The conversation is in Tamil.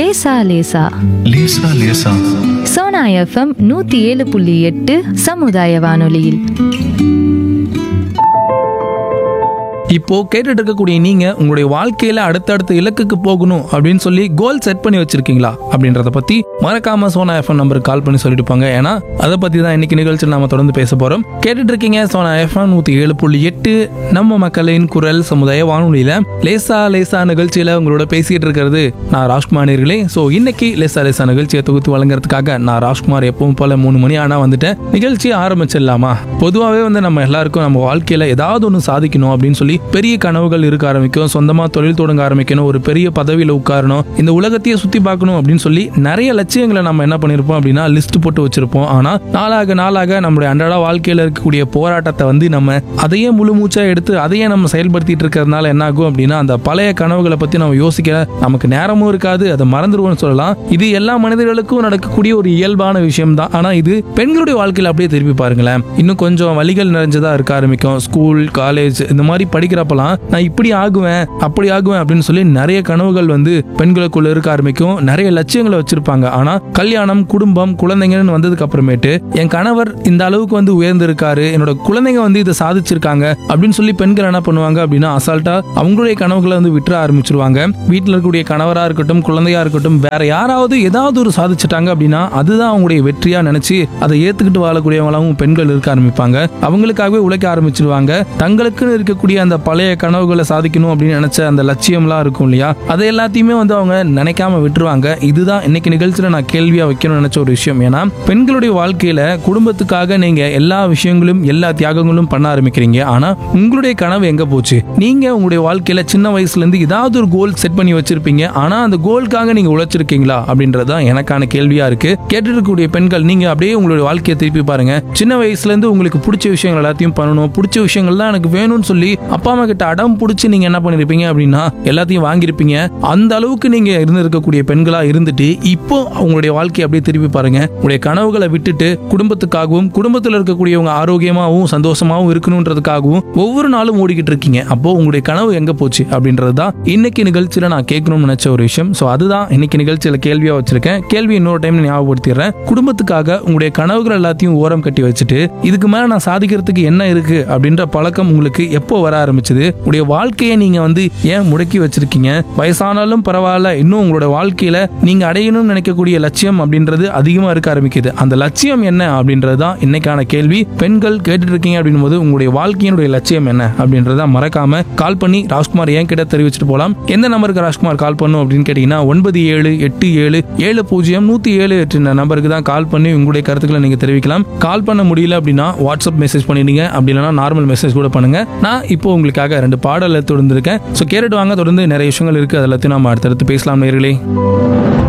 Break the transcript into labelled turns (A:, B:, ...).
A: லேசா லேசா
B: லேசா லேசா
A: சோனா எஃப்எம் நூத்தி ஏழு புள்ளி எட்டு சமுதாய வானொலியில்
C: இப்போ கேட்டுட்டு இருக்கக்கூடிய நீங்க உங்களுடைய வாழ்க்கையில அடுத்தடுத்த இலக்குக்கு போகணும் அப்படின்னு சொல்லி கோல் செட் பண்ணி வச்சிருக்கீங்களா அப்படின்றத பத்தி மறக்காம சோனா எஃப்எம் நம்பருக்கு கால் பண்ணி சொல்லிட்டு போங்க ஏன்னா அதை பத்தி தான் இன்னைக்கு நிகழ்ச்சியில் நாம தொடர்ந்து பேச போறோம் கேட்டுட்டு இருக்கீங்க சோனா எஃப்எம் நூத்தி ஏழு புள்ளி எட்டு நம்ம மக்களின் குரல் சமுதாய வானொலியில லேசா லேசா நிகழ்ச்சியில உங்களோட பேசிட்டு இருக்கிறது நான் ராஜ்குமார் நேர்களே ஸோ இன்னைக்கு லேசா லேசா நிகழ்ச்சியை தொகுத்து வழங்குறதுக்காக நான் ராஜ்குமார் எப்பவும் போல மூணு மணி ஆனா வந்துட்டேன் நிகழ்ச்சியை ஆரம்பிச்சிடலாமா பொதுவாகவே வந்து நம்ம எல்லாருக்கும் நம்ம வாழ்க்கையில ஏதாவது ஒன்று சாதிக்கணும் அப்படின்னு சொல்லி பெரிய கனவுகள் இருக்க ஆரம்பிக்கும் சொந்தமா தொழில் தொடங்க ஆரம்பிக்கணும் ஒரு பெரிய பதவியில உட்காரணும் இந்த உலகத்தையே சுத்தி பார்க்கணும் அப்படின்னு சொல்லி நிறைய லட்சியங்களை நம்ம என்ன பண்ணிருப்போம் அப்படின்னா லிஸ்ட் போட்டு வச்சிருப்போம் ஆனா நாளாக நாளாக நம்மளுடைய அன்றாட வாழ்க்கையில இருக்கக்கூடிய போராட்டத்தை வந்து நம்ம அதையே முழு மூச்சா எடுத்து அதையே நம்ம செயல்படுத்திட்டு இருக்கிறதுனால என்ன ஆகும் அப்படின்னா அந்த பழைய கனவுகளை பத்தி நம்ம யோசிக்க நமக்கு நேரமும் இருக்காது அதை மறந்துடுவோம்னு சொல்லலாம் இது எல்லா மனிதர்களுக்கும் நடக்கக்கூடிய ஒரு இயல்பான விஷயம் தான் ஆனா இது பெண்களுடைய வாழ்க்கையில அப்படியே திருப்பி பாருங்களேன் இன்னும் கொஞ்சம் வழிகள் நிறைஞ்சதா இருக்க ஆரம்பிக்கும் ஸ்கூல் காலேஜ் இந்த மாதிரி படிக்கிறப்பலாம் நான் இப்படி ஆகுவேன் அப்படி ஆகுவேன் அப்படின்னு சொல்லி நிறைய கனவுகள் வந்து பெண்களுக்குள்ள இருக்க ஆரம்பிக்கும் நிறைய லட்சியங்களை வச்சிருப்பாங்க ஆனா கல்யாணம் குடும்பம் குழந்தைங்கன்னு வந்ததுக்கு அப்புறமேட்டு என் கணவர் இந்த அளவுக்கு வந்து உயர்ந்திருக்காரு என்னோட குழந்தைங்க வந்து இதை சாதிச்சிருக்காங்க அப்படின்னு சொல்லி பெண்கள் என்ன பண்ணுவாங்க அப்படின்னா அசால்ட்டா அவங்களுடைய கனவுகளை வந்து விட்டுற ஆரம்பிச்சிருவாங்க வீட்டில் இருக்கக்கூடிய கணவரா இருக்கட்டும் குழந்தையா இருக்கட்டும் வேற யாராவது ஏதாவது ஒரு சாதிச்சிட்டாங்க அப்படின்னா அதுதான் அவங்களுடைய வெற்றியா நினைச்சு அதை ஏத்துக்கிட்டு வாழக்கூடியவங்களாவும் பெண்கள் இருக்க ஆரம்பிப்பாங்க அவங்களுக்காகவே உழைக்க ஆரம்பிச்சிருவாங்க தங்களுக்குன்னு இருக்கக்கூடிய அந்த பழைய கனவுகளை சாதிக்கணும் அப்படின்னு நினைச்ச அந்த லட்சியம்லாம் இருக்கும் இல்லையா அதை எல்லாத்தையுமே வந்து அவங்க நினைக்காம விட்டுருவாங்க இதுதான் இன்னைக்கு நிகழ்ச்சியில நான் கேள்வியா வைக்கணும்னு நினைச்ச ஒரு விஷயம் ஏன்னா பெண்களுடைய வாழ்க்கையில குடும்பத்துக்காக நீங்க எல்லா விஷயங்களும் எல்லா தியாகங்களும் பண்ண ஆரம்பிக்கிறீங்க ஆனா உங்களுடைய கனவு எங்க போச்சு நீங்க உங்களுடைய வாழ்க்கையில சின்ன வயசுல இருந்து ஏதாவது ஒரு கோல் செட் பண்ணி வச்சிருப்பீங்க ஆனா அந்த கோலுக்காக நீங்க உழைச்சிருக்கீங்களா அப்படின்றதுதான் எனக்கான கேள்வியா இருக்கு கேட்டுட்டு இருக்கக்கூடிய பெண்கள் நீங்க அப்படியே உங்களுடைய வாழ்க்கையை திருப்பி பாருங்க சின்ன வயசுல இருந்து உங்களுக்கு பிடிச்ச விஷயங்கள் எல்லாத்தையும் பண்ணணும் பிடிச்ச விஷயங்கள் தான் எனக்கு வேணும்னு சொல்லி அப்பா அம்மா கிட்ட அடம் பிடிச்சி நீங்க என்ன பண்ணிருப்பீங்க அப்படின்னா எல்லாத்தையும் வாங்கியிருப்பீங்க அந்த அளவுக்கு நீங்க இருந்திருக்கக்கூடிய பெண்களா இருந்துட்டு இப்போ உங்களுடைய வாழ்க்கையை அப்படியே திருப்பி பாருங்க உங்களுடைய கனவுகளை விட்டுட்டு குடும்பத்துக்காகவும் குடும்பத்தில் இருக்கக்கூடியவங்க ஆரோக்கியமாகவும் சந்தோஷமாகவும் இருக்கணுன்றதுக்காகவும் ஒவ்வொரு நாளும் ஓடிக்கிட்டு இருக்கீங்க அப்போ உங்களுடைய கனவு எங்க போச்சு அப்படின்றது தான் இன்னைக்கு நிகழ்ச்சியில நான் கேட்கணும்னு நினைச்ச ஒரு விஷயம் ஸோ அதுதான் இன்னைக்கு நிகழ்ச்சியில கேள்வியா வச்சிருக்கேன் கேள்வி இன்னொரு டைம் ஞாபகப்படுத்திடுறேன் குடும்பத்துக்காக உங்களுடைய கனவுகள் எல்லாத்தையும் ஓரம் கட்டி வச்சுட்டு இதுக்கு மேல நான் சாதிக்கிறதுக்கு என்ன இருக்கு அப்படின்ற பழக்கம் உங்களுக்கு எப்போ வர ஆரம்பிச்சது உங்களுடைய வாழ்க்கையை நீங்க வந்து ஏன் முடக்கி வச்சிருக்கீங்க வயசானாலும் பரவாயில்ல இன்னும் உங்களோட வாழ்க்கையில நீங்க அடையணும்னு நினைக்கக்கூடிய லட்சியம் அப்படின்றது அதிகமா இருக்க ஆரம்பிக்குது அந்த லட்சியம் என்ன அப்படின்றது தான் இன்னைக்கான கேள்வி பெண்கள் கேட்டுட்டு இருக்கீங்க அப்படின்னும் போது உங்களுடைய வாழ்க்கையினுடைய லட்சியம் என்ன அப்படின்றத மறக்காம கால் பண்ணி ராஜ்குமார் ஏன் கிட்ட தெரிவிச்சுட்டு போலாம் எந்த நம்பருக்கு ராஜ்குமார் கால் பண்ணும் அப்படின்னு கேட்டீங்கன்னா ஒன்பது ஏழு எட்டு ஏழு ஏழு பூஜ்ஜியம் நூத்தி ஏழு எட்டு நம்பருக்கு தான் கால் பண்ணி உங்களுடைய கருத்துக்களை நீங்க தெரிவிக்கலாம் கால் பண்ண முடியல அப்படின்னா வாட்ஸ்அப் மெசேஜ் பண்ணிடுங்க அப்படி இல்லைன்னா நார்மல் மெசேஜ் கூட பண்ணுங்க நான் இப்போ உங்களுக்காக ரெண்டு பாடலை தொடர்ந்து இருக்கேன் ஸோ கேட்டுட்டு வாங்க தொடர்ந்து நிறைய விஷயங்கள் இருக்கு அது எல்லாத்தையும் நம்ம அடுத்தடுத்து பேசலாம் நேர்களே